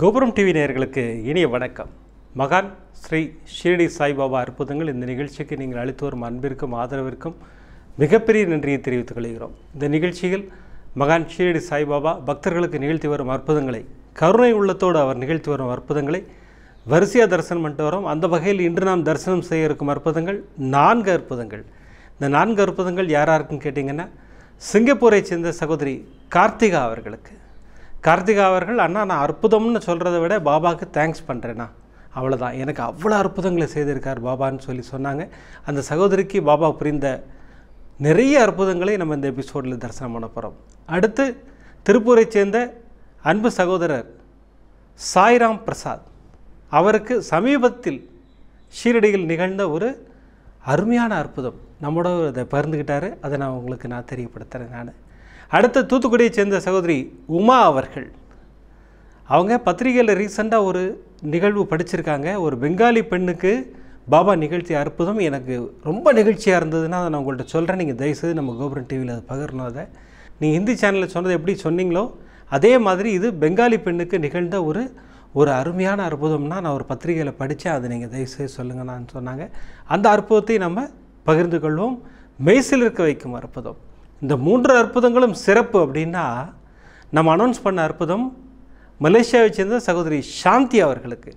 கோபுரம் டிவி நேயர்களுக்கு இனிய வணக்கம் மகான் ஸ்ரீ ஷீரடி சாய்பாபா அற்புதங்கள் இந்த நிகழ்ச்சிக்கு நீங்கள் அளித்து வரும் அன்பிற்கும் ஆதரவிற்கும் மிகப்பெரிய நன்றியை தெரிவித்துக் கொள்கிறோம் இந்த நிகழ்ச்சியில் மகான் ஷீரடி சாய்பாபா பக்தர்களுக்கு நிகழ்த்தி வரும் அற்புதங்களை கருணை உள்ளத்தோடு அவர் நிகழ்த்தி வரும் அற்புதங்களை வரிசையாக தரிசனம் பண்ணிட்டு வரோம் அந்த வகையில் இன்று நாம் தரிசனம் செய்ய இருக்கும் அற்புதங்கள் நான்கு அற்புதங்கள் இந்த நான்கு அற்புதங்கள் யார் யாருக்குன்னு கேட்டிங்கன்னா சிங்கப்பூரை சேர்ந்த சகோதரி கார்த்திகா அவர்களுக்கு கார்த்திகா அவர்கள் அண்ணா நான் அற்புதம்னு சொல்கிறத விட பாபாவுக்கு தேங்க்ஸ் பண்ணுறேண்ணா அவ்வளோதான் எனக்கு அவ்வளோ அற்புதங்களை செய்திருக்கார் பாபான்னு சொல்லி சொன்னாங்க அந்த சகோதரிக்கு பாபா புரிந்த நிறைய அற்புதங்களை நம்ம இந்த எபிசோடில் தரிசனம் பண்ண போகிறோம் அடுத்து திருப்பூரை சேர்ந்த அன்பு சகோதரர் சாய்ராம் பிரசாத் அவருக்கு சமீபத்தில் ஷீரடியில் நிகழ்ந்த ஒரு அருமையான அற்புதம் நம்மளோட அதை பகிர்ந்துக்கிட்டாரு அதை நான் உங்களுக்கு நான் தெரியப்படுத்துகிறேன் நான் அடுத்து தூத்துக்குடியை சேர்ந்த சகோதரி உமா அவர்கள் அவங்க பத்திரிகையில் ரீசெண்டாக ஒரு நிகழ்வு படிச்சிருக்காங்க ஒரு பெங்காலி பெண்ணுக்கு பாபா நிகழ்ச்சி அற்புதம் எனக்கு ரொம்ப நிகழ்ச்சியாக இருந்ததுன்னா அதை நான் உங்கள்கிட்ட சொல்கிறேன் நீங்கள் தயவுசெய்து நம்ம கோபுரம் டிவியில் அதை பகிரணும் அதை நீங்கள் ஹிந்தி சேனலில் சொன்னது எப்படி சொன்னீங்களோ அதே மாதிரி இது பெங்காலி பெண்ணுக்கு நிகழ்ந்த ஒரு ஒரு அருமையான அற்புதம்னா நான் ஒரு பத்திரிகையில் படித்தேன் அதை நீங்கள் தயவுசெய்து சொல்லுங்கண்ணான்னு சொன்னாங்க அந்த அற்புதத்தை நம்ம பகிர்ந்து கொள்வோம் மெய்சில் இருக்க வைக்கும் அற்புதம் இந்த மூன்று அற்புதங்களும் சிறப்பு அப்படின்னா நம்ம அனௌன்ஸ் பண்ண அற்புதம் மலேசியாவை சேர்ந்த சகோதரி சாந்தி அவர்களுக்கு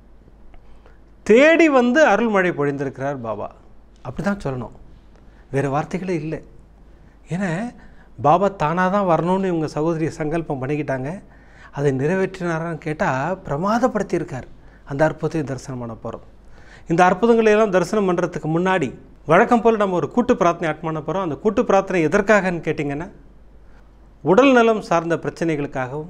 தேடி வந்து அருள்மழை பொழிந்திருக்கிறார் பாபா அப்படி தான் சொல்லணும் வேறு வார்த்தைகளே இல்லை ஏன்னா பாபா தானாக தான் வரணும்னு இவங்க சகோதரி சங்கல்பம் பண்ணிக்கிட்டாங்க அதை நிறைவேற்றினாரான்னு கேட்டால் பிரமாதப்படுத்தியிருக்கார் அந்த அற்புதத்தை தரிசனம் பண்ண போகிறோம் இந்த அற்புதங்களை எல்லாம் தரிசனம் பண்ணுறதுக்கு முன்னாடி வழக்கம் போல் நம்ம ஒரு கூட்டு பிரார்த்தனை அட் பண்ண போகிறோம் அந்த கூட்டு பிரார்த்தனை எதற்காகன்னு கேட்டிங்கன்னா உடல் நலம் சார்ந்த பிரச்சனைகளுக்காகவும்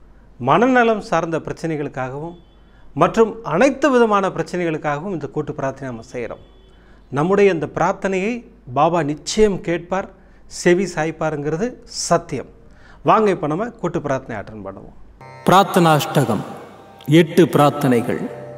மனநலம் சார்ந்த பிரச்சனைகளுக்காகவும் மற்றும் அனைத்து விதமான பிரச்சனைகளுக்காகவும் இந்த கூட்டு பிரார்த்தனை நம்ம செய்கிறோம் நம்முடைய இந்த பிரார்த்தனையை பாபா நிச்சயம் கேட்பார் செவி சாய்ப்பாருங்கிறது சத்தியம் வாங்க இப்போ நம்ம கூட்டு பிரார்த்தனை அட்டன் பண்ணுவோம் பிரார்த்தனாஷ்டகம் எட்டு பிரார்த்தனைகள்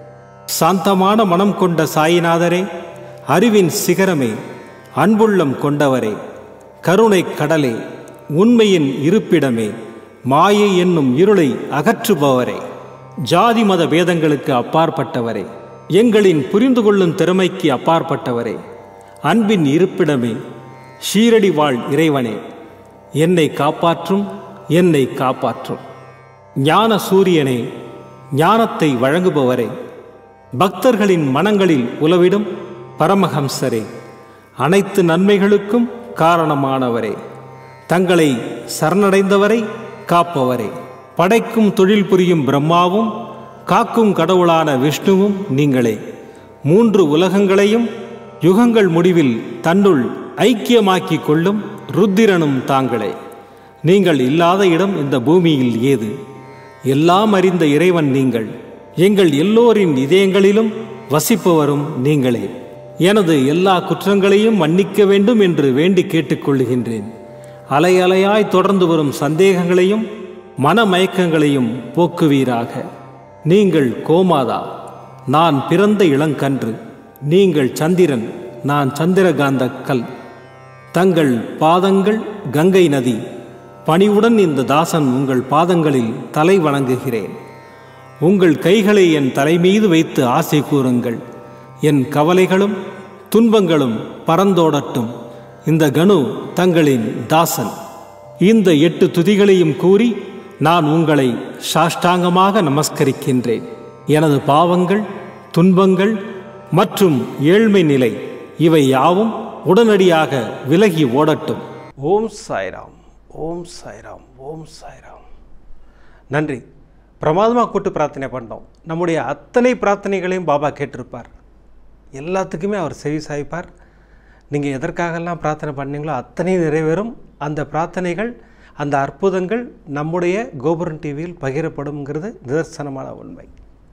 சாந்தமான மனம் கொண்ட சாயிநாதரே அறிவின் சிகரமே அன்புள்ளம் கொண்டவரே கருணை கடலே உண்மையின் இருப்பிடமே மாயை என்னும் இருளை அகற்றுபவரே ஜாதி மத பேதங்களுக்கு அப்பாற்பட்டவரே எங்களின் புரிந்து கொள்ளும் திறமைக்கு அப்பாற்பட்டவரே அன்பின் இருப்பிடமே ஷீரடி வாழ் இறைவனே என்னை காப்பாற்றும் என்னை காப்பாற்றும் ஞான சூரியனே ஞானத்தை வழங்குபவரே பக்தர்களின் மனங்களில் உலவிடும் பரமஹம்சரே அனைத்து நன்மைகளுக்கும் காரணமானவரே தங்களை சரணடைந்தவரை காப்பவரே படைக்கும் தொழில் புரியும் பிரம்மாவும் காக்கும் கடவுளான விஷ்ணுவும் நீங்களே மூன்று உலகங்களையும் யுகங்கள் முடிவில் தன்னுள் ஐக்கியமாக்கிக் கொள்ளும் ருத்திரனும் தாங்களே நீங்கள் இல்லாத இடம் இந்த பூமியில் ஏது எல்லாம் அறிந்த இறைவன் நீங்கள் எங்கள் எல்லோரின் இதயங்களிலும் வசிப்பவரும் நீங்களே எனது எல்லா குற்றங்களையும் மன்னிக்க வேண்டும் என்று வேண்டி கேட்டுக்கொள்ளுகின்றேன் அலை அலையாய் தொடர்ந்து வரும் சந்தேகங்களையும் மனமயக்கங்களையும் போக்குவீராக நீங்கள் கோமாதா நான் பிறந்த இளங்கன்று நீங்கள் சந்திரன் நான் சந்திரகாந்த கல் தங்கள் பாதங்கள் கங்கை நதி பணிவுடன் இந்த தாசன் உங்கள் பாதங்களில் தலை வணங்குகிறேன் உங்கள் கைகளை என் தலைமீது வைத்து ஆசை கூறுங்கள் என் கவலைகளும் துன்பங்களும் பறந்தோடட்டும் இந்த கணு தங்களின் தாசன் இந்த எட்டு துதிகளையும் கூறி நான் உங்களை சாஷ்டாங்கமாக நமஸ்கரிக்கின்றேன் எனது பாவங்கள் துன்பங்கள் மற்றும் ஏழ்மை நிலை இவை யாவும் உடனடியாக விலகி ஓடட்டும் ஓம் சாய்ராம் ஓம் சாய்ராம் ஓம் சாய்ராம் நன்றி பிரமாதமாக கூட்டு பிரார்த்தனை பண்ணோம் நம்முடைய அத்தனை பிரார்த்தனைகளையும் பாபா கேட்டிருப்பார் எல்லாத்துக்குமே அவர் செவி சாய்ப்பார் நீங்கள் எதற்காகலாம் பிரார்த்தனை பண்ணீங்களோ அத்தனையும் நிறைவேறும் அந்த பிரார்த்தனைகள் அந்த அற்புதங்கள் நம்முடைய கோபுரம் டிவியில் பகிரப்படும்ங்கிறது நிதர்சனமான உண்மை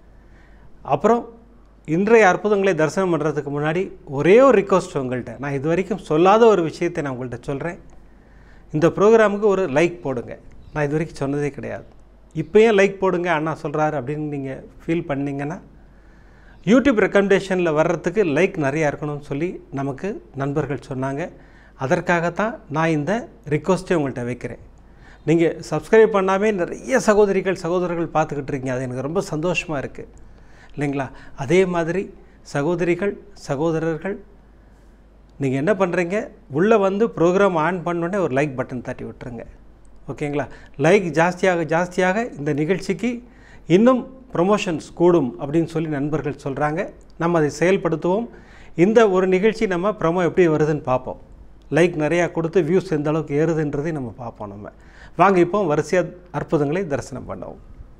அப்புறம் இன்றைய அற்புதங்களை தரிசனம் பண்ணுறதுக்கு முன்னாடி ஒரே ஒரு ரிக்வஸ்ட் உங்கள்கிட்ட நான் இது வரைக்கும் சொல்லாத ஒரு விஷயத்தை நான் உங்கள்கிட்ட சொல்கிறேன் இந்த ப்ரோக்ராமுக்கு ஒரு லைக் போடுங்க நான் இது வரைக்கும் சொன்னதே கிடையாது இப்போ ஏன் லைக் போடுங்க அண்ணா சொல்கிறாரு அப்படின்னு நீங்கள் ஃபீல் பண்ணீங்கன்னா யூடியூப் ரெக்கமெண்டேஷனில் வர்றதுக்கு லைக் நிறையா இருக்கணும்னு சொல்லி நமக்கு நண்பர்கள் சொன்னாங்க அதற்காகத்தான் நான் இந்த ரிக்வஸ்ட்டை உங்கள்கிட்ட வைக்கிறேன் நீங்கள் சப்ஸ்கிரைப் பண்ணாமே நிறைய சகோதரிகள் சகோதரர்கள் பார்த்துக்கிட்டு இருக்கீங்க அது எனக்கு ரொம்ப சந்தோஷமாக இருக்குது இல்லைங்களா அதே மாதிரி சகோதரிகள் சகோதரர்கள் நீங்கள் என்ன பண்ணுறீங்க உள்ளே வந்து ப்ரோக்ராம் ஆன் பண்ணோடனே ஒரு லைக் பட்டன் தட்டி விட்டுருங்க ஓகேங்களா லைக் ஜாஸ்தியாக ஜாஸ்தியாக இந்த நிகழ்ச்சிக்கு இன்னும் ப்ரொமோஷன்ஸ் கூடும் அப்படின்னு சொல்லி நண்பர்கள் சொல்கிறாங்க நம்ம அதை செயல்படுத்துவோம் இந்த ஒரு நிகழ்ச்சி நம்ம ப்ரொமோ எப்படி வருதுன்னு பார்ப்போம் லைக் நிறையா கொடுத்து வியூஸ் எந்த அளவுக்கு ஏறுதுன்றதையும் நம்ம பார்ப்போம் நம்ம வாங்க இப்போ வரிசையாக அற்புதங்களை தரிசனம் பண்ணுவோம்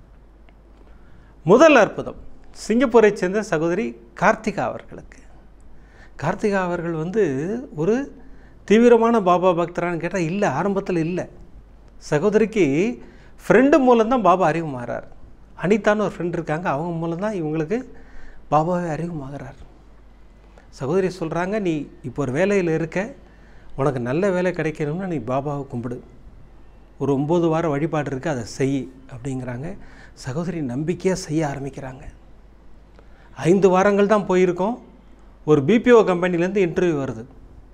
முதல் அற்புதம் சிங்கப்பூரை சேர்ந்த சகோதரி கார்த்திகா அவர்களுக்கு கார்த்திகா அவர்கள் வந்து ஒரு தீவிரமான பாபா பக்தரான்னு கேட்டால் இல்லை ஆரம்பத்தில் இல்லை சகோதரிக்கு ஃப்ரெண்டு மூலம்தான் பாபா அறிவுமாகிறார் அனிதான்னு ஒரு ஃப்ரெண்ட் இருக்காங்க அவங்க மூலம்தான் இவங்களுக்கு பாபாவே அறிவுமாகிறார் சகோதரி சொல்கிறாங்க நீ இப்போ ஒரு வேலையில் இருக்க உனக்கு நல்ல வேலை கிடைக்கணும்னா நீ பாபாவை கும்பிடு ஒரு ஒம்பது வாரம் வழிபாடு இருக்குது அதை செய் அப்படிங்கிறாங்க சகோதரி நம்பிக்கையாக செய்ய ஆரம்பிக்கிறாங்க ஐந்து வாரங்கள் தான் போயிருக்கோம் ஒரு பிபிஓ கம்பெனிலேருந்து இன்டர்வியூ வருது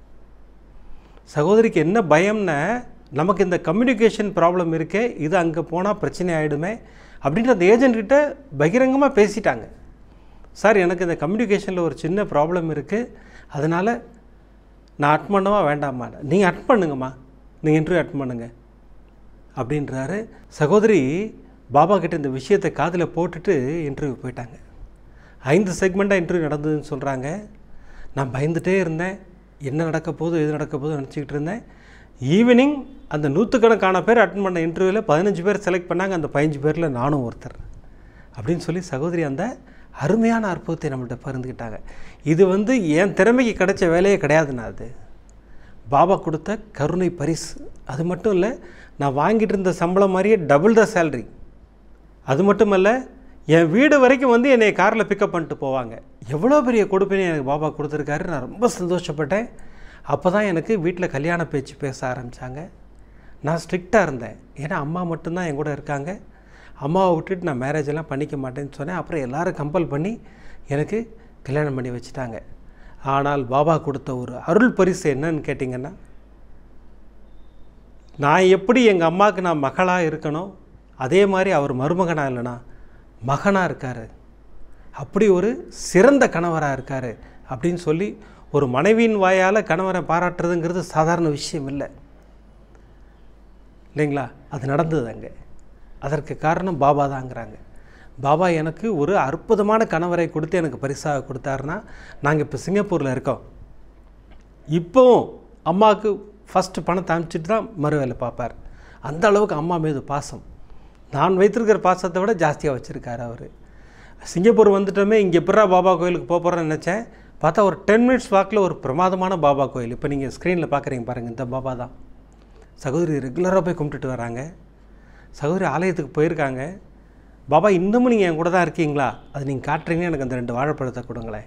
சகோதரிக்கு என்ன பயம்னா நமக்கு இந்த கம்யூனிகேஷன் ப்ராப்ளம் இருக்கே இது அங்கே போனால் பிரச்சனை ஆகிடுமே அப்படின்ற அந்த ஏஜென்ட்கிட்ட பகிரங்கமாக பேசிட்டாங்க சார் எனக்கு இந்த கம்யூனிகேஷனில் ஒரு சின்ன ப்ராப்ளம் இருக்குது அதனால் நான் அட் பண்ணவா வேண்டாமா நீங்கள் அட் பண்ணுங்கம்மா நீங்கள் இன்டர்வியூ அட் பண்ணுங்க அப்படின்றாரு சகோதரி பாபா கிட்ட இந்த விஷயத்தை காதில் போட்டுட்டு இன்டர்வியூ போயிட்டாங்க ஐந்து செக்மெண்ட்டாக இன்டர்வியூ நடந்ததுன்னு சொல்கிறாங்க நான் பயந்துகிட்டே இருந்தேன் என்ன நடக்க போதோ எது நடக்க போதோ நினச்சிக்கிட்டு இருந்தேன் ஈவினிங் அந்த நூற்றுக்கணக்கான பேர் அட்டன் பண்ண இன்டர்வியூவில் பதினஞ்சு பேர் செலக்ட் பண்ணாங்க அந்த பதினஞ்சு பேரில் நானும் ஒருத்தர் அப்படின்னு சொல்லி சகோதரி அந்த அருமையான அற்புதத்தை நம்மள்ட்ட பகிர்ந்துக்கிட்டாங்க இது வந்து என் திறமைக்கு கிடைச்ச வேலையே கிடையாதுண்ணா அது பாபா கொடுத்த கருணை பரிசு அது மட்டும் இல்லை நான் வாங்கிட்டு இருந்த சம்பளம் மாதிரியே டபுள் த சேல்ரி அது மட்டும் இல்லை என் வீடு வரைக்கும் வந்து என்னை காரில் பிக்கப் பண்ணிட்டு போவாங்க எவ்வளோ பெரிய கொடுப்பினை எனக்கு பாபா கொடுத்துருக்காரு நான் ரொம்ப சந்தோஷப்பட்டேன் அப்போ தான் எனக்கு வீட்டில் கல்யாண பேச்சு பேச ஆரம்பித்தாங்க நான் ஸ்ட்ரிக்டாக இருந்தேன் ஏன்னா அம்மா மட்டும்தான் என் கூட இருக்காங்க அம்மாவை விட்டுட்டு நான் மேரேஜ் எல்லாம் பண்ணிக்க மாட்டேன்னு சொன்னேன் அப்புறம் எல்லாரும் கம்பல் பண்ணி எனக்கு கல்யாணம் பண்ணி வச்சுட்டாங்க ஆனால் பாபா கொடுத்த ஒரு அருள் பரிசு என்னன்னு கேட்டிங்கன்னா நான் எப்படி எங்கள் அம்மாவுக்கு நான் மகளாக இருக்கணும் அதே மாதிரி அவர் மருமகனாக இல்லைனா மகனாக இருக்கார் அப்படி ஒரு சிறந்த கணவராக இருக்கார் அப்படின்னு சொல்லி ஒரு மனைவியின் வாயால் கணவரை பாராட்டுறதுங்கிறது சாதாரண விஷயம் இல்லை இல்லைங்களா அது நடந்தது அங்கே அதற்கு காரணம் பாபா தாங்கிறாங்க பாபா எனக்கு ஒரு அற்புதமான கணவரை கொடுத்து எனக்கு பரிசாக கொடுத்தாருன்னா நாங்கள் இப்போ சிங்கப்பூரில் இருக்கோம் இப்போவும் அம்மாவுக்கு ஃபஸ்ட்டு பணத்தை அனுப்பிச்சிட்டு தான் மறு வேலை பார்ப்பார் அந்த அளவுக்கு அம்மா மீது பாசம் நான் வைத்திருக்கிற பாசத்தை விட ஜாஸ்தியாக வச்சுருக்காரு அவர் சிங்கப்பூர் வந்துட்டோமே இங்கே எப்படா பாபா கோயிலுக்கு போக போகிறேன்னு நினச்சேன் பார்த்தா ஒரு டென் மினிட்ஸ் வாக்கில் ஒரு பிரமாதமான பாபா கோயில் இப்போ நீங்கள் ஸ்க்ரீனில் பார்க்குறீங்க பாருங்கள் இந்த பாபா தான் சகோதரி ரெகுலராக போய் கும்பிட்டுட்டு வராங்க சகோதரி ஆலயத்துக்கு போயிருக்காங்க பாபா இன்னமும் நீங்கள் என் கூட தான் இருக்கீங்களா அது நீங்கள் காட்டுறீங்கன்னா எனக்கு அந்த ரெண்டு வாழைப்பழத்தை கொடுங்களேன்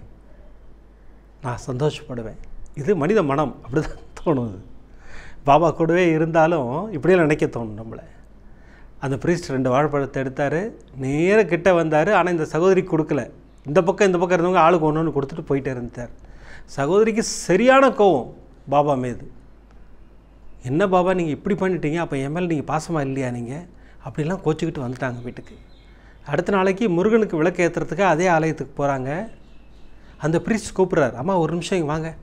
நான் சந்தோஷப்படுவேன் இது மனித மனம் அப்படி தான் தோணுது பாபா கூடவே இருந்தாலும் இப்படியெல்லாம் நினைக்க தோணும் நம்மளை அந்த பிரீஸ்ட் ரெண்டு வாழைப்பழத்தை எடுத்தார் நேர கிட்ட வந்தார் ஆனால் இந்த சகோதரிக்கு கொடுக்கல இந்த பக்கம் இந்த பக்கம் இருந்தவங்க ஆளுக்கு ஒன்று ஒன்று கொடுத்துட்டு போயிட்டே இருந்தார் சகோதரிக்கு சரியான கோவம் பாபா மீது என்ன பாபா நீங்கள் இப்படி பண்ணிட்டீங்க அப்போ என் மேலே நீங்கள் பாசமாக இல்லையா நீங்கள் அப்படிலாம் கோச்சிக்கிட்டு வந்துட்டாங்க வீட்டுக்கு அடுத்த நாளைக்கு முருகனுக்கு விளக்கு ஏற்றுறதுக்கு அதே ஆலயத்துக்கு போகிறாங்க அந்த பிரீஸ்ட் கூப்பிட்றாரு அம்மா ஒரு நிமிஷம் இங்கே வாங்க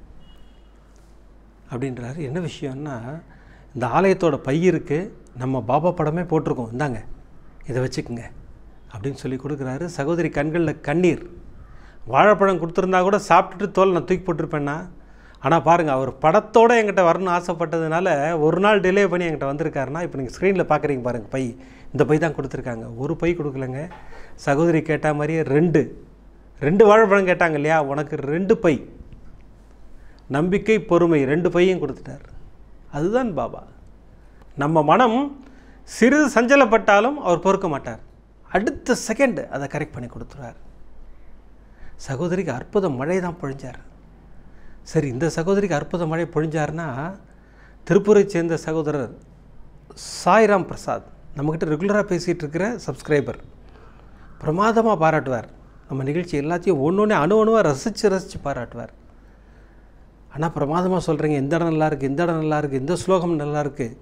அப்படின்றாரு என்ன விஷயம்னா இந்த ஆலயத்தோட பை இருக்குது நம்ம பாபா படமே போட்டிருக்கோம் இந்தாங்க இதை வச்சுக்குங்க அப்படின்னு சொல்லி கொடுக்குறாரு சகோதரி கண்களில் கண்ணீர் வாழைப்பழம் கொடுத்துருந்தா கூட சாப்பிட்டுட்டு தோல் நான் தூக்கி போட்டிருப்பேன்னா ஆனால் பாருங்கள் அவர் படத்தோடு என்கிட்ட வரணும்னு ஆசைப்பட்டதுனால ஒரு நாள் டிலே பண்ணி என்கிட்ட வந்திருக்காருன்னா இப்போ நீங்கள் ஸ்க்ரீனில் பார்க்குறீங்க பாருங்கள் பை இந்த பை தான் கொடுத்துருக்காங்க ஒரு பை கொடுக்கலங்க சகோதரி கேட்ட மாதிரியே ரெண்டு ரெண்டு வாழைப்பழம் கேட்டாங்க இல்லையா உனக்கு ரெண்டு பை நம்பிக்கை பொறுமை ரெண்டு பையும் கொடுத்துட்டார் அதுதான் பாபா நம்ம மனம் சிறிது சஞ்சலப்பட்டாலும் அவர் பொறுக்க மாட்டார் அடுத்த செகண்ட் அதை கரெக்ட் பண்ணி கொடுத்துருவார் சகோதரிக்கு அற்புத மழை தான் பொழிஞ்சார் சரி இந்த சகோதரிக்கு அற்புத மழை பொழிஞ்சார்னா திருப்பூரை சேர்ந்த சகோதரர் சாய்ராம் பிரசாத் நம்மக்கிட்ட ரெகுலராக பேசிகிட்டு இருக்கிற சப்ஸ்கிரைபர் பிரமாதமாக பாராட்டுவார் நம்ம நிகழ்ச்சி எல்லாத்தையும் ஒன்று ஒன்று அணு அணுவாக ரசித்து ரசித்து பாராட்டுவார் ஆனால் பிரமாதமாக சொல்கிறீங்க இந்த இடம் நல்லா இருக்குது இந்த இடம் நல்லா இருக்குது இந்த ஸ்லோகம் நல்லா இருக்குது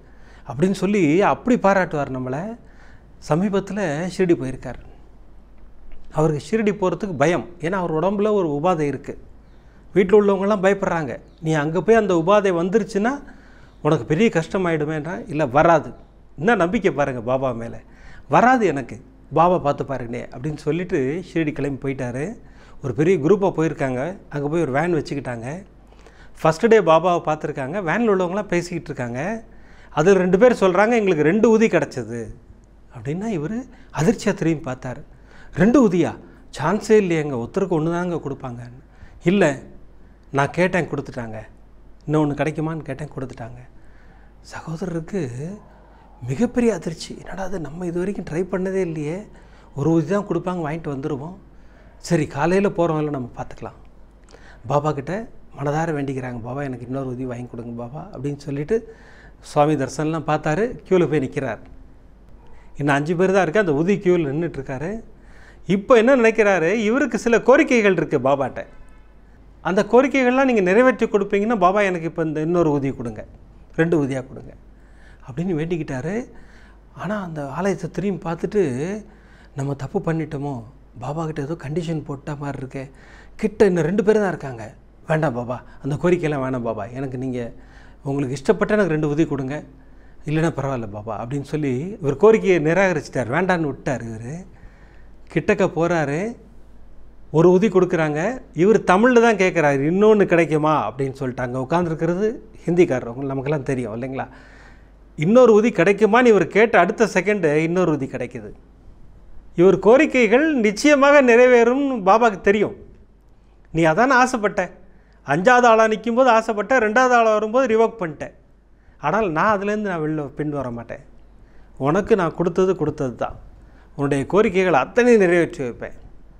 அப்படின்னு சொல்லி அப்படி பாராட்டுவார் நம்மளை சமீபத்தில் ஷிரடி போயிருக்கார் அவருக்கு ஷிரடி போகிறதுக்கு பயம் ஏன்னா அவர் உடம்புல ஒரு உபாதை இருக்குது வீட்டில் உள்ளவங்கெல்லாம் பயப்படுறாங்க நீ அங்கே போய் அந்த உபாதை வந்துருச்சுன்னா உனக்கு பெரிய கஷ்டமாயிடுமேன்றா இல்லை வராது இன்னும் நம்பிக்கை பாருங்கள் பாபா மேலே வராது எனக்கு பாபா பார்த்து பாருங்கண்ணே அப்படின்னு சொல்லிட்டு ஷிரடி கிளம்பி போயிட்டாரு ஒரு பெரிய குரூப்பாக போயிருக்காங்க அங்கே போய் ஒரு வேன் வச்சுக்கிட்டாங்க ஃபஸ்ட்டு டே பாபாவை பார்த்துருக்காங்க வேனில் உள்ளவங்களாம் பேசிக்கிட்டு இருக்காங்க அதில் ரெண்டு பேர் சொல்கிறாங்க எங்களுக்கு ரெண்டு ஊதி கிடச்சிது அப்படின்னா இவர் அதிர்ச்சியாக திரும்பி பார்த்தாரு ரெண்டு ஊதியா சான்ஸே இல்லையேங்க ஒருத்தருக்கு ஒன்று தாங்க கொடுப்பாங்க இல்லை நான் கேட்டேன் கொடுத்துட்டாங்க இன்னொன்று கிடைக்குமான்னு கேட்டேன் கொடுத்துட்டாங்க சகோதரருக்கு மிகப்பெரிய அதிர்ச்சி என்னடா அது நம்ம இது வரைக்கும் ட்ரை பண்ணதே இல்லையே ஒரு ஊதி தான் கொடுப்பாங்க வாங்கிட்டு வந்துடுவோம் சரி காலையில் போகிறோம் இல்லை நம்ம பார்த்துக்கலாம் பாபா கிட்ட மனதார வேண்டிக்கிறாங்க பாபா எனக்கு இன்னொரு உதவி வாங்கி கொடுங்க பாபா அப்படின்னு சொல்லிட்டு சுவாமி தரிசனம்லாம் பார்த்தாரு க்யூவில் போய் நிற்கிறார் இன்னும் அஞ்சு பேர் தான் இருக்குது அந்த உதவி க்யூவில் நின்றுட்டுருக்காரு இப்போ என்ன நினைக்கிறாரு இவருக்கு சில கோரிக்கைகள் இருக்குது பாபாட்ட அந்த கோரிக்கைகள்லாம் நீங்கள் நிறைவேற்றி கொடுப்பீங்கன்னா பாபா எனக்கு இப்போ இந்த இன்னொரு உதவி கொடுங்க ரெண்டு உதவியாக கொடுங்க அப்படின்னு வேண்டிக்கிட்டாரு ஆனால் அந்த ஆலயத்தை திரும்பி பார்த்துட்டு நம்ம தப்பு பண்ணிட்டோமோ பாபா கிட்ட ஏதோ கண்டிஷன் போட்ட மாதிரி இருக்கே கிட்ட இன்னும் ரெண்டு பேர் தான் இருக்காங்க வேண்டாம் பாபா அந்த கோரிக்கையெல்லாம் வேணாம் பாபா எனக்கு நீங்கள் உங்களுக்கு இஷ்டப்பட்ட எனக்கு ரெண்டு உதவி கொடுங்க இல்லைன்னா பரவாயில்ல பாபா அப்படின்னு சொல்லி இவர் கோரிக்கையை நிராகரிச்சிட்டார் வேண்டான்னு விட்டார் இவர் கிட்டக்க போகிறாரு ஒரு உதி கொடுக்குறாங்க இவர் தமிழில் தான் கேட்குறாரு இன்னொன்று கிடைக்குமா அப்படின்னு சொல்லிட்டு அங்கே உட்காந்துருக்கிறது ஹிந்திக்காரர் உங்களுக்கு நமக்கெல்லாம் தெரியும் இல்லைங்களா இன்னொரு உதி கிடைக்குமான்னு இவர் கேட்ட அடுத்த செகண்டு இன்னொரு உதி கிடைக்குது இவர் கோரிக்கைகள் நிச்சயமாக நிறைவேறும் பாபாவுக்கு தெரியும் நீ அதானே ஆசைப்பட்ட அஞ்சாவது ஆளாக நிற்கும்போது ஆசைப்பட்ட ரெண்டாவது ஆளாக வரும்போது ரிவோக் பண்ணிட்டேன் ஆனால் நான் அதுலேருந்து நான் வெளில பின் வர மாட்டேன் உனக்கு நான் கொடுத்தது கொடுத்தது தான் உன்னுடைய கோரிக்கைகள் அத்தனையும் நிறைவேற்றி வைப்பேன்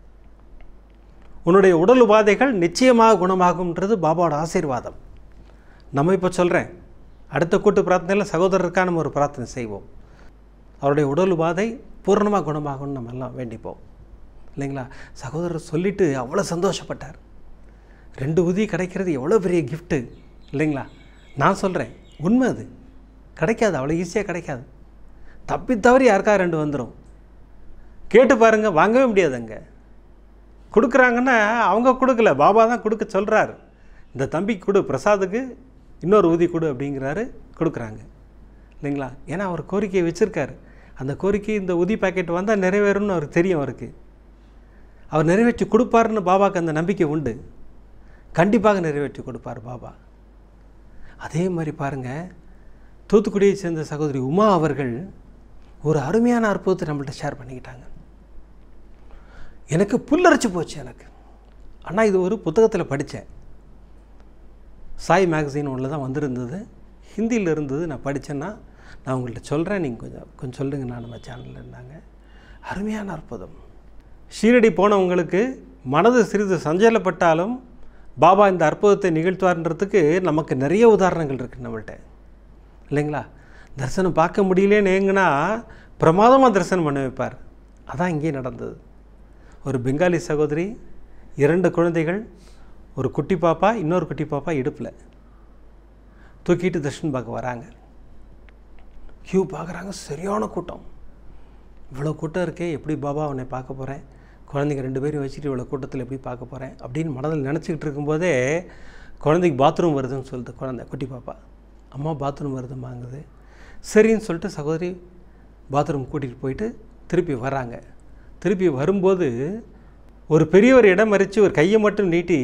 உன்னுடைய உடல் உபாதைகள் நிச்சயமாக குணமாகும்ன்றது பாபாவோட ஆசீர்வாதம் நம்ம இப்போ சொல்கிறேன் அடுத்த கூட்டு பிரார்த்தனையில் சகோதரருக்காக நம்ம ஒரு பிரார்த்தனை செய்வோம் அவருடைய உடல் உபாதை பூர்ணமாக குணமாகும்னு நம்ம எல்லாம் வேண்டிப்போம் இல்லைங்களா சகோதரர் சொல்லிவிட்டு அவ்வளோ சந்தோஷப்பட்டார் ரெண்டு உதவி கிடைக்கிறது எவ்வளோ பெரிய கிஃப்ட்டு இல்லைங்களா நான் சொல்கிறேன் உண்மை அது கிடைக்காது அவ்வளோ ஈஸியாக கிடைக்காது தப்பி தவறி யாருக்கா ரெண்டு வந்துடும் கேட்டு பாருங்கள் வாங்கவே முடியாது அங்கே கொடுக்குறாங்கன்னா அவங்க கொடுக்கல பாபா தான் கொடுக்க சொல்கிறார் இந்த தம்பிக்கு கொடு பிரசாதுக்கு இன்னொரு ஊதி கொடு அப்படிங்கிறாரு கொடுக்குறாங்க இல்லைங்களா ஏன்னா அவர் கோரிக்கையை வச்சுருக்காரு அந்த கோரிக்கை இந்த உதி பாக்கெட் வந்தால் நிறைவேறும்னு அவருக்கு தெரியும் அவருக்கு அவர் நிறைவேற்றி கொடுப்பாருன்னு பாபாவுக்கு அந்த நம்பிக்கை உண்டு கண்டிப்பாக நிறைவேற்றி கொடுப்பார் பாபா அதே மாதிரி பாருங்கள் தூத்துக்குடியை சேர்ந்த சகோதரி உமா அவர்கள் ஒரு அருமையான அற்புதத்தை நம்மள்ட்ட ஷேர் பண்ணிக்கிட்டாங்க எனக்கு புல்லரைச்சு போச்சு எனக்கு அண்ணா இது ஒரு புத்தகத்தில் படித்தேன் சாய் மேகசின் ஒன்றில் தான் வந்திருந்தது ஹிந்தியில் இருந்தது நான் படித்தேன்னா நான் உங்கள்கிட்ட சொல்கிறேன் நீங்கள் கொஞ்சம் கொஞ்சம் சொல்லுங்கண்ணா நம்ம சேனலில் இருந்தாங்க அருமையான அற்புதம் ஷீரடி போனவங்களுக்கு மனது சிறிது சஞ்சலப்பட்டாலும் பாபா இந்த அற்புதத்தை நிகழ்த்துவார்ன்றதுக்கு நமக்கு நிறைய உதாரணங்கள் இருக்குது நம்மள்ட்ட இல்லைங்களா தரிசனம் பார்க்க முடியலேன்னு ஏங்குனா பிரமாதமாக தரிசனம் பண்ண வைப்பார் அதான் இங்கே நடந்தது ஒரு பெங்காலி சகோதரி இரண்டு குழந்தைகள் ஒரு குட்டி பாப்பா இன்னொரு குட்டி பாப்பா இடுப்பில் தூக்கிட்டு தர்ஷன் பார்க்க வராங்க க்யூ பார்க்குறாங்க சரியான கூட்டம் இவ்வளோ கூட்டம் இருக்கே எப்படி பாபா அவனை பார்க்க போகிறேன் குழந்தைங்க ரெண்டு பேரும் வச்சுட்டு இவ்வளோ கூட்டத்தில் எப்படி பார்க்க போகிறேன் அப்படின்னு மனதில் நினச்சிக்கிட்டு இருக்கும்போதே குழந்தைக்கு பாத்ரூம் வருதுன்னு சொல்லுது குழந்தை குட்டி பாப்பா அம்மா பாத்ரூம் வருதுமாங்குது சரின்னு சொல்லிட்டு சகோதரி பாத்ரூம் கூட்டிகிட்டு போயிட்டு திருப்பி வராங்க திருப்பி வரும்போது ஒரு பெரியவர் இடம் மறித்து ஒரு கையை மட்டும் நீட்டி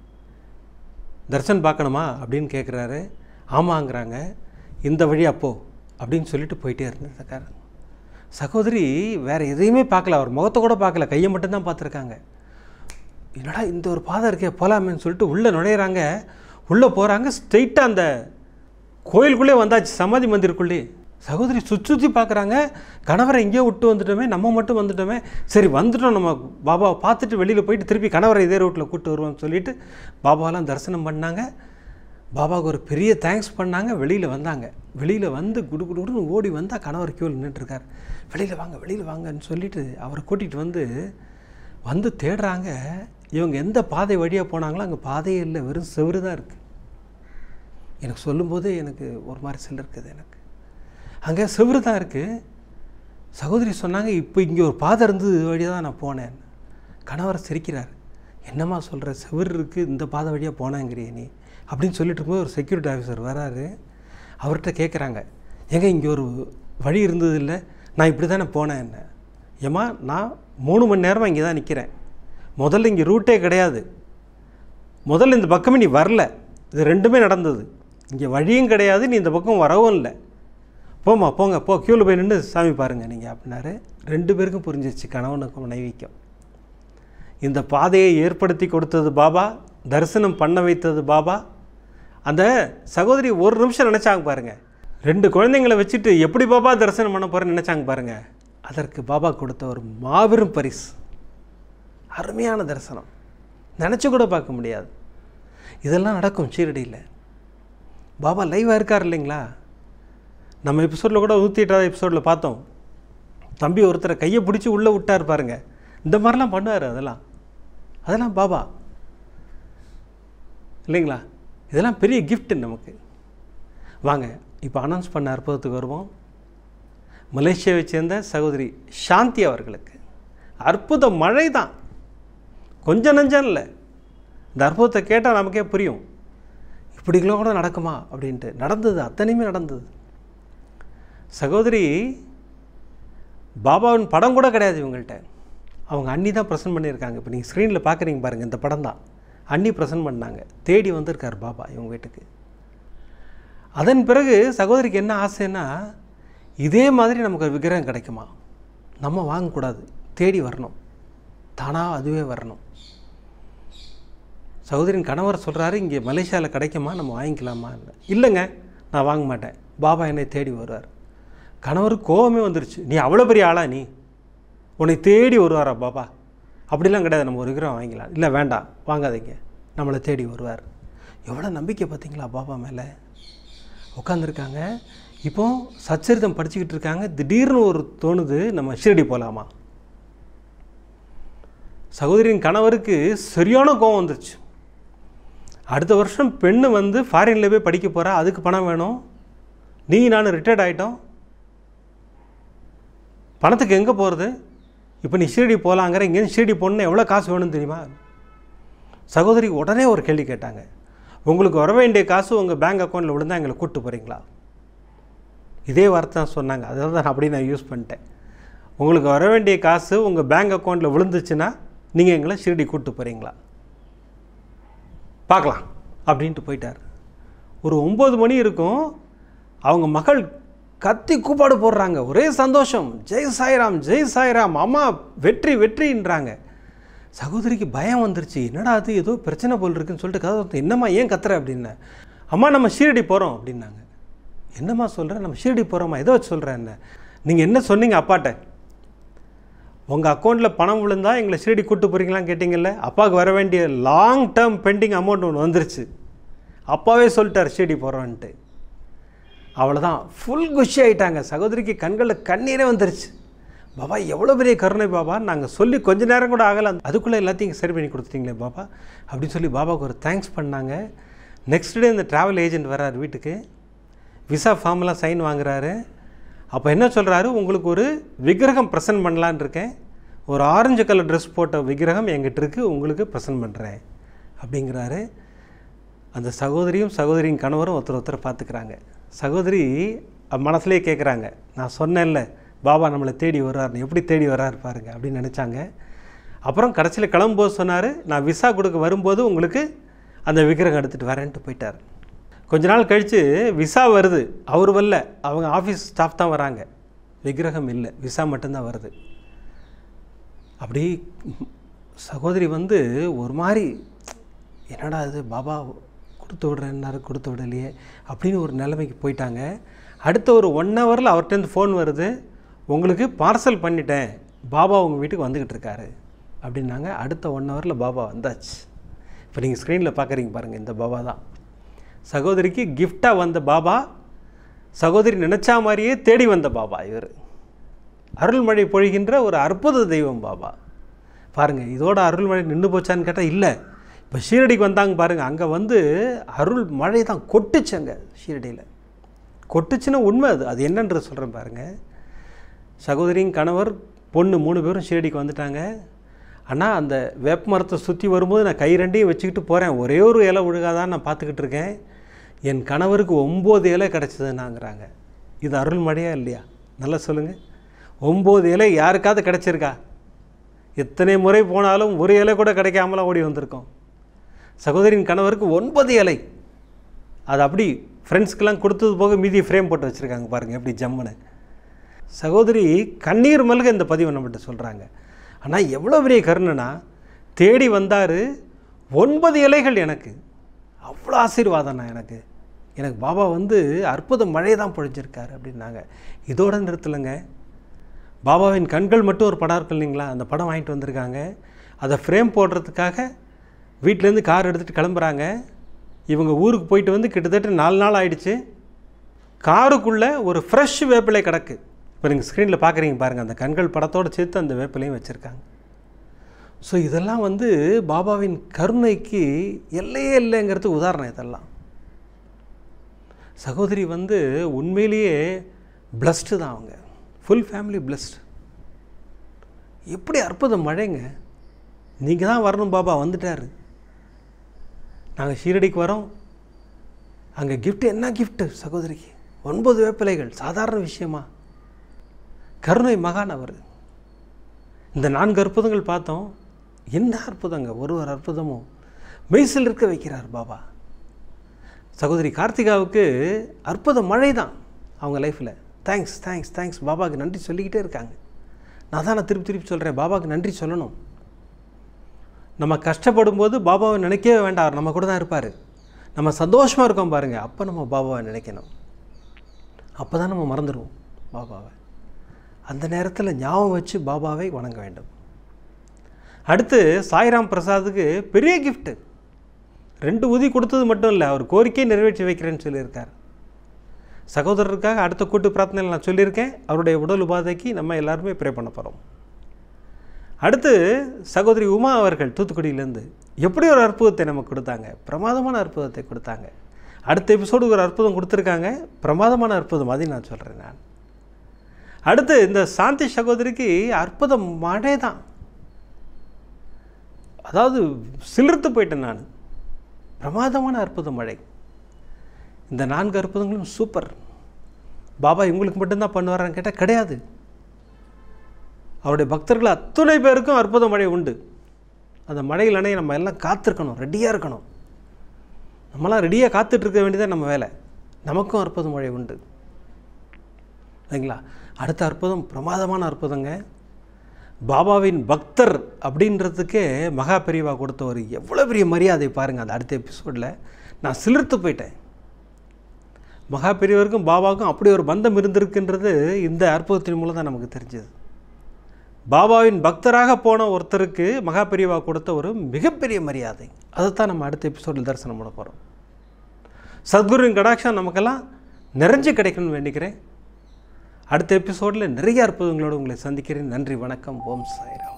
தர்சன் பார்க்கணுமா அப்படின்னு கேட்குறாரு ஆமாங்கிறாங்க இந்த வழி அப்போ அப்படின்னு சொல்லிட்டு போயிட்டே இருந்ததுக்கார சகோதரி வேறு எதையுமே பார்க்கல அவர் முகத்தை கூட பார்க்கல கையை மட்டும்தான் பார்த்துருக்காங்க என்னடா இந்த ஒரு பாதை இருக்கே போகலாமேன்னு சொல்லிட்டு உள்ளே நுழையிறாங்க உள்ளே போகிறாங்க ஸ்ட்ரெயிட்டாக அந்த கோயிலுக்குள்ளே வந்தாச்சு சமாதி மந்திருக்குள்ளே சகோதரி சுற்றி சுற்றி பார்க்குறாங்க கணவரை எங்கேயோ விட்டு வந்துட்டோமே நம்ம மட்டும் வந்துட்டோமே சரி வந்துட்டோம் நம்ம பாபாவை பார்த்துட்டு வெளியில் போயிட்டு திருப்பி கணவரை இதே ரோட்டில் கூப்பிட்டு வருவோம்னு சொல்லிட்டு பாபாவெல்லாம் தரிசனம் பண்ணாங்க பாபாவுக்கு ஒரு பெரிய தேங்க்ஸ் பண்ணாங்க வெளியில் வந்தாங்க வெளியில் வந்து குடு குடுன்னு ஓடி வந்தால் கணவர் கியூவில் நின்றுட்டுருக்கார் வெளியில் வாங்க வெளியில் வாங்கன்னு சொல்லிட்டு அவரை கூட்டிகிட்டு வந்து வந்து தேடுறாங்க இவங்க எந்த பாதை வழியாக போனாங்களோ அங்கே பாதையே இல்லை வெறும் செவரு தான் இருக்குது எனக்கு சொல்லும்போதே எனக்கு ஒரு மாதிரி செல் இருக்குது எனக்கு அங்கே செவ்வறு தான் இருக்குது சகோதரி சொன்னாங்க இப்போ இங்கே ஒரு பாதை இருந்தது இது வழியாக தான் நான் போனேன் கணவர் சிரிக்கிறார் என்னம்மா சொல்கிற செவ்வறு இருக்குது இந்த பாதை வழியாக போனேங்கிறிய நீ அப்படின்னு சொல்லிட்டு இருக்கும்போது ஒரு செக்யூரிட்டி ஆஃபீஸர் வராரு அவர்கிட்ட கேட்குறாங்க ஏங்க இங்கே ஒரு வழி இருந்தது இல்லை நான் இப்படி தானே போனேன் என்ன ஏம்மா நான் மூணு மணி நேரமாக இங்கே தான் நிற்கிறேன் முதல்ல இங்கே ரூட்டே கிடையாது முதல்ல இந்த பக்கமே நீ வரல இது ரெண்டுமே நடந்தது இங்கே வழியும் கிடையாது நீ இந்த பக்கம் வரவும் இல்லை போம்மா போங்க போ க்யூவில் போய் நின்று சாமி பாருங்கள் நீங்கள் அப்படின்னாரு ரெண்டு பேருக்கும் புரிஞ்சிச்சு கணவனுக்கும் மனைவிக்கும் இந்த பாதையை ஏற்படுத்தி கொடுத்தது பாபா தரிசனம் பண்ண வைத்தது பாபா அந்த சகோதரி ஒரு நிமிஷம் நினச்சாங்க பாருங்க ரெண்டு குழந்தைங்களை வச்சுட்டு எப்படி பாபா தரிசனம் பண்ண போகிறேன்னு நினச்சாங்க பாருங்க அதற்கு பாபா கொடுத்த ஒரு மாபெரும் பரிசு அருமையான தரிசனம் நினச்சி கூட பார்க்க முடியாது இதெல்லாம் நடக்கும் சீரடியில் பாபா லைவாக இருக்கார் இல்லைங்களா நம்ம எபிசோடில் கூட நூற்றி எட்டாவது எபிசோடில் பார்த்தோம் தம்பி ஒருத்தரை கையை பிடிச்சி உள்ளே விட்டார் பாருங்க இந்த மாதிரிலாம் பண்ணுவார் அதெல்லாம் அதெல்லாம் பாபா இல்லைங்களா இதெல்லாம் பெரிய gift நமக்கு வாங்க இப்போ அனௌன்ஸ் பண்ண அற்புதத்துக்கு வருவோம் மலேசியாவை சேர்ந்த சகோதரி சாந்தி அவர்களுக்கு அற்புத மழை தான் கொஞ்சம் நஞ்சம் இல்லை இந்த அற்புதத்தை கேட்டால் நமக்கே புரியும் இப்படிங்களும் கூட நடக்குமா அப்படின்ட்டு நடந்தது அத்தனையுமே நடந்தது சகோதரி பாபாவின் படம் கூட கிடையாது இவங்கள்ட்ட அவங்க அண்ணி தான் ப்ரெசென்ட் பண்ணியிருக்காங்க இப்போ நீங்கள் ஸ்க்ரீனில் பார்க்குறீங்க பாருங்கள் இந்த படம் தான் அண்ணி ப்ரெசென்ட் பண்ணாங்க தேடி வந்திருக்கார் பாபா இவங்க வீட்டுக்கு அதன் பிறகு சகோதரிக்கு என்ன ஆசைன்னா இதே மாதிரி நமக்கு ஒரு விக்கிரகம் கிடைக்குமா நம்ம வாங்கக்கூடாது தேடி வரணும் தானாக அதுவே வரணும் சகோதரின் கணவர் சொல்கிறாரு இங்கே மலேசியாவில் கிடைக்குமா நம்ம வாங்கிக்கலாமா இல்லைங்க நான் வாங்க மாட்டேன் பாபா என்னை தேடி வருவார் கணவருக்கு கோவமே வந்துருச்சு நீ அவ்வளோ பெரிய ஆளா நீ உன்னை தேடி வருவாரா பாபா அப்படிலாம் கிடையாது நம்ம ஒரு விக்கிரகம் வாங்கிக்கலாம் இல்லை வேண்டாம் வாங்காதீங்க நம்மளை தேடி வருவார் எவ்வளோ நம்பிக்கை பார்த்தீங்களா பாபா மேலே உட்காந்துருக்காங்க இப்போ சச்சரிதம் படிச்சுக்கிட்டு இருக்காங்க திடீர்னு ஒரு தோணுது நம்ம ஷிரடி போகலாமா சகோதரியின் கணவருக்கு சரியான கோவம் வந்துருச்சு அடுத்த வருஷம் பெண்ணு வந்து ஃபாரினில் போய் படிக்க போகிறா அதுக்கு பணம் வேணும் நீ நான் ரிட்டையர்ட் ஆகிட்டோம் பணத்துக்கு எங்கே போகிறது இப்போ நீ ஷீரடி போகலாங்கிற இங்கேருந்து ஷீரடி போகணுன்னா எவ்வளோ காசு வேணும்னு தெரியுமா சகோதரி உடனே ஒரு கேள்வி கேட்டாங்க உங்களுக்கு வர வேண்டிய காசு உங்கள் பேங்க் அக்கௌண்ட்டில் விழுந்தா எங்களை கூப்பிட்டு போகிறீங்களா இதே வார்த்தை தான் சொன்னாங்க அதாவது தான் அப்படியே நான் யூஸ் பண்ணிட்டேன் உங்களுக்கு வர வேண்டிய காசு உங்கள் பேங்க் அக்கௌண்ட்டில் விழுந்துச்சுன்னா நீங்கள் எங்களை ஷீரடி கூப்பிட்டு போகிறீங்களா பார்க்கலாம் அப்படின்ட்டு போயிட்டார் ஒரு ஒம்பது மணி இருக்கும் அவங்க மகள் கத்தி கூப்பாடு போடுறாங்க ஒரே சந்தோஷம் ஜெய் சாய்ராம் ஜெய் சாய்ராம் அம்மா வெற்றி வெற்றின்றாங்க சகோதரிக்கு பயம் வந்துருச்சு என்னடா அது ஏதோ பிரச்சனை போல் இருக்குன்னு சொல்லிட்டு கதை திறந்து, என்னம்மா ஏன் கத்துற அப்படின்னேன் அம்மா நம்ம ஷீரடி போகிறோம் அப்படின்னாங்க என்னம்மா சொல்கிறேன் நம்ம ஷீரடி போகிறோம்மா எதோ வச்சு சொல்கிறேன் என்ன நீங்கள் என்ன சொன்னீங்க அப்பாட்ட உங்கள் அக்கௌண்ட்டில் பணம் விழுந்தா எங்களை ஷீரடி கூட்டு போகிறீங்களான்னு கேட்டிங்கல்ல அப்பாவுக்கு வர வேண்டிய லாங் டேர்ம் பெண்டிங் அமௌண்ட் ஒன்று வந்துருச்சு அப்பாவே சொல்லிட்டார் ஷீரடி போகிறோன்ட்டு அவ்வளோதான் ஃபுல் குஷி ஆயிட்டாங்க சகோதரிக்கு கண்களில் கண்ணீரே வந்துருச்சு பாபா எவ்வளோ பெரிய கருணை பாபா நாங்கள் சொல்லி கொஞ்ச நேரம் கூட ஆகலை அதுக்குள்ளே எல்லாத்தையும் சரி பண்ணி கொடுத்துட்டீங்களே பாபா அப்படின்னு சொல்லி பாபாவுக்கு ஒரு தேங்க்ஸ் பண்ணாங்க நெக்ஸ்ட் டே இந்த ட்ராவல் ஏஜென்ட் வர்றார் வீட்டுக்கு விசா ஃபார்ம்லாம் சைன் வாங்குறாரு அப்போ என்ன சொல்கிறாரு உங்களுக்கு ஒரு விக்கிரகம் ப்ரெசென்ட் பண்ணலான்னு இருக்கேன் ஒரு ஆரஞ்சு கலர் ட்ரெஸ் போட்ட விக்கிரகம் என்கிட்ட இருக்குது உங்களுக்கு ப்ரெசென்ட் பண்ணுறேன் அப்படிங்கிறாரு அந்த சகோதரியும் சகோதரியின் கணவரும் ஒருத்தர் ஒருத்தர் பார்த்துக்கிறாங்க சகோதரி மனசுலேயே கேட்குறாங்க நான் சொன்னேன்ல பாபா நம்மளை தேடி வர்றாருன்னு எப்படி தேடி வர்றாரு பாருங்க அப்படின்னு நினச்சாங்க அப்புறம் கடைசியில் கிளம்பும்போது சொன்னார் நான் விசா கொடுக்க வரும்போது உங்களுக்கு அந்த விக்கிரகம் எடுத்துகிட்டு வரேன்ட்டு போயிட்டார் கொஞ்ச நாள் கழித்து விசா வருது அவர் வரல அவங்க ஆஃபீஸ் ஸ்டாஃப் தான் வராங்க விக்கிரகம் இல்லை விசா மட்டும்தான் வருது அப்படி சகோதரி வந்து ஒரு மாதிரி என்னடா இது பாபா கொடுத்து விடுறேன்னாரு கொடுத்து விடலையே அப்படின்னு ஒரு நிலைமைக்கு போயிட்டாங்க அடுத்த ஒரு ஒன் ஹவரில் அவர்கிட்டருந்து ஃபோன் வருது உங்களுக்கு பார்சல் பண்ணிட்டேன் பாபா உங்கள் வீட்டுக்கு வந்துக்கிட்டு இருக்காரு அப்படின்னாங்க அடுத்த ஒன் ஹவரில் பாபா வந்தாச்சு இப்போ நீங்கள் ஸ்க்ரீனில் பார்க்குறீங்க பாருங்கள் இந்த பாபா தான் சகோதரிக்கு கிஃப்டாக வந்த பாபா சகோதரி நினச்சா மாதிரியே தேடி வந்த பாபா இவர் அருள்மழை பொழிகின்ற ஒரு அற்புத தெய்வம் பாபா பாருங்கள் இதோட அருள்மழை நின்று போச்சான்னு கேட்டால் இல்லை இப்போ ஷீரடிக்கு வந்தாங்க பாருங்கள் அங்கே வந்து அருள் மழை தான் கொட்டுச்சு அங்கே ஷீரடியில் கொட்டுச்சுன்னா உண்மை அது அது என்னன்றது சொல்கிறேன் பாருங்கள் சகோதரியின் கணவர் பொண்ணு மூணு பேரும் ஷீரடிக்கு வந்துட்டாங்க ஆனால் அந்த வேப்ப மரத்தை சுற்றி வரும்போது நான் கை ரெண்டையும் வச்சுக்கிட்டு போகிறேன் ஒரே ஒரு இலை ஒழுகாதான் நான் பார்த்துக்கிட்டு இருக்கேன் என் கணவருக்கு ஒம்பது இலை கிடச்சிதுன்னாங்கிறாங்க இது அருள்மழையா இல்லையா நல்லா சொல்லுங்கள் ஒம்பது இலை யாருக்காவது கிடச்சிருக்கா எத்தனை முறை போனாலும் ஒரு இலை கூட கிடைக்காமலாம் ஓடி வந்திருக்கோம் சகோதரியின் கணவருக்கு ஒன்பது இலை அது அப்படி ஃப்ரெண்ட்ஸ்க்கெல்லாம் கொடுத்தது போக மீதி ஃப்ரேம் போட்டு வச்சுருக்காங்க பாருங்கள் எப்படி ஜம்முன்னு சகோதரி கண்ணீர் மல்க இந்த பதிவை நம்மகிட்ட சொல்கிறாங்க ஆனால் எவ்வளோ பெரிய கருணைனா தேடி வந்தார் ஒன்பது இலைகள் எனக்கு அவ்வளோ ஆசீர்வாதம்ண்ணா எனக்கு எனக்கு பாபா வந்து அற்புத மழை தான் பொழிஞ்சிருக்காரு அப்படின்னாங்க இதோட நிறுத்தலைங்க பாபாவின் கண்கள் மட்டும் ஒரு படம் இருக்கு இல்லைங்களா அந்த படம் வாங்கிட்டு வந்திருக்காங்க அதை ஃப்ரேம் போடுறதுக்காக வீட்டிலேருந்து கார் எடுத்துகிட்டு கிளம்புறாங்க இவங்க ஊருக்கு போயிட்டு வந்து கிட்டத்தட்ட நாலு நாள் ஆயிடுச்சு காருக்குள்ளே ஒரு ஃப்ரெஷ் வேப்பிலை கிடக்கு இப்போ நீங்கள் ஸ்க்ரீனில் பார்க்குறீங்க பாருங்கள் அந்த கண்கள் படத்தோடு சேர்த்து அந்த வேப்பிலையும் வச்சுருக்காங்க ஸோ இதெல்லாம் வந்து பாபாவின் கருணைக்கு எல்லையே இல்லைங்கிறதுக்கு உதாரணம் இதெல்லாம் சகோதரி வந்து உண்மையிலேயே பிளஸ்டு தான் அவங்க ஃபுல் ஃபேமிலி பிளஸ்டு எப்படி அற்புதம் மழைங்க நீங்கள் தான் வரணும் பாபா வந்துட்டார் நாங்கள் ஷீரடிக்கு வரோம் அங்கே gift என்ன gift சகோதரிக்கு ஒன்பது வேப்பிலைகள் சாதாரண விஷயமா கருணை மகான் அவர் இந்த நான்கு அற்புதங்கள் பார்த்தோம் என்ன அற்புதங்க ஒரு ஒரு அற்புதமும் மெய்சில் இருக்க வைக்கிறார் பாபா சகோதரி கார்த்திகாவுக்கு அற்புத மழை தான் அவங்க லைஃப்பில் தேங்க்ஸ் தேங்க்ஸ் தேங்க்ஸ் பாபாவுக்கு நன்றி சொல்லிக்கிட்டே இருக்காங்க நான் தான் நான் திருப்பி திருப்பி சொல்கிறேன் பாபாவுக்கு நன்றி சொல்லணும் நம்ம கஷ்டப்படும் போது பாபாவை நினைக்கவே வேண்டாம் அவர் நம்ம கூட தான் இருப்பார் நம்ம சந்தோஷமாக இருக்கோம் பாருங்கள் அப்போ நம்ம பாபாவை நினைக்கணும் அப்போ தான் நம்ம மறந்துடுவோம் பாபாவை அந்த நேரத்தில் ஞாபகம் வச்சு பாபாவை வணங்க வேண்டும் அடுத்து சாய்ராம் பிரசாத்துக்கு பெரிய கிஃப்ட்டு ரெண்டு உதி கொடுத்தது மட்டும் இல்லை அவர் கோரிக்கையை நிறைவேற்றி வைக்கிறேன்னு சொல்லியிருக்கார் சகோதரருக்காக அடுத்த கூட்டு பிரார்த்தனையில் நான் சொல்லியிருக்கேன் அவருடைய உடல் உபாதைக்கு நம்ம எல்லாருமே ப்ரே பண்ண போகிறோம் அடுத்து சகோதரி உமா அவர்கள் தூத்துக்குடியிலேருந்து எப்படி ஒரு அற்புதத்தை நமக்கு கொடுத்தாங்க பிரமாதமான அற்புதத்தை கொடுத்தாங்க அடுத்த எபிசோடு ஒரு அற்புதம் கொடுத்துருக்காங்க பிரமாதமான அற்புதம் அதையும் நான் சொல்கிறேன் நான் அடுத்து இந்த சாந்தி சகோதரிக்கு அற்புதம் மழை தான் அதாவது சிலிர்த்து போயிட்டேன் நான் பிரமாதமான அற்புத மழை இந்த நான்கு அற்புதங்களும் சூப்பர் பாபா இவங்களுக்கு மட்டும்தான் பண்ணுவாரான்னு கேட்டால் கிடையாது அவருடைய பக்தர்கள் அத்துணை பேருக்கும் அற்புத மழை உண்டு அந்த மழையில் அணைய நம்ம எல்லாம் காத்திருக்கணும் ரெடியாக இருக்கணும் நம்மளாம் ரெடியாக காத்துட்ருக்க வேண்டியதான் நம்ம வேலை நமக்கும் அற்புத மழை உண்டு இல்லைங்களா அடுத்த அற்புதம் பிரமாதமான அற்புதங்க பாபாவின் பக்தர் அப்படின்றதுக்கே மகா பெரியவா கொடுத்த ஒரு எவ்வளோ பெரிய மரியாதை பாருங்கள் அந்த அடுத்த எபிசோடில் நான் சிலிர்த்து போயிட்டேன் மகா பெரியவருக்கும் பாபாவுக்கும் அப்படி ஒரு பந்தம் இருந்திருக்குன்றது இந்த அற்புதத்தின் மூலம் தான் நமக்கு தெரிஞ்சது பாபாவின் பக்தராக போன ஒருத்தருக்கு மகா பெரியவா கொடுத்த ஒரு மிகப்பெரிய மரியாதை அதைத்தான் நம்ம அடுத்த எபிசோடில் தரிசனம் பண்ண போகிறோம் சத்குருவின் கடாட்சம் நமக்கெல்லாம் நிறைஞ்சு கிடைக்கணும்னு வேண்டிக்கிறேன் அடுத்த எபிசோடில் நிறைய அற்புதங்களோடு உங்களை சந்திக்கிறேன் நன்றி வணக்கம் ஓம் சாய்ராம்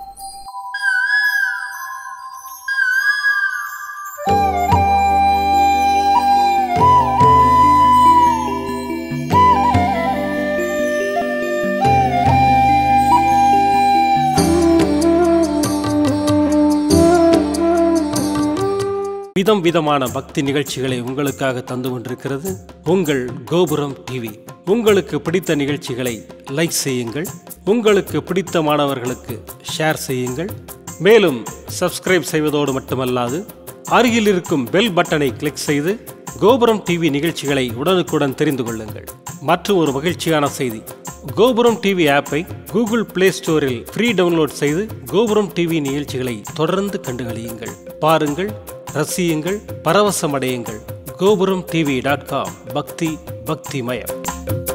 விதம் விதமான பக்தி நிகழ்ச்சிகளை உங்களுக்காக தந்து கொண்டிருக்கிறது உங்கள் கோபுரம் டிவி உங்களுக்கு பிடித்த நிகழ்ச்சிகளை லைக் செய்யுங்கள் உங்களுக்கு பிடித்த மாணவர்களுக்கு ஷேர் செய்யுங்கள் மேலும் சப்ஸ்கிரைப் செய்வதோடு மட்டுமல்லாது அருகில் இருக்கும் பெல் பட்டனை கிளிக் செய்து கோபுரம் டிவி நிகழ்ச்சிகளை உடனுக்குடன் தெரிந்து கொள்ளுங்கள் மற்றும் ஒரு மகிழ்ச்சியான செய்தி கோபுரம் டிவி ஆப்பை கூகுள் பிளே ஸ்டோரில் ஃப்ரீ டவுன்லோட் செய்து கோபுரம் டிவி நிகழ்ச்சிகளை தொடர்ந்து கண்டுகளியுங்கள் பாருங்கள் ரசியுங்கள் பரவசமடையுங்கள் கோபுரம் டிவி டாட் காம் பக்தி பக்திமயம்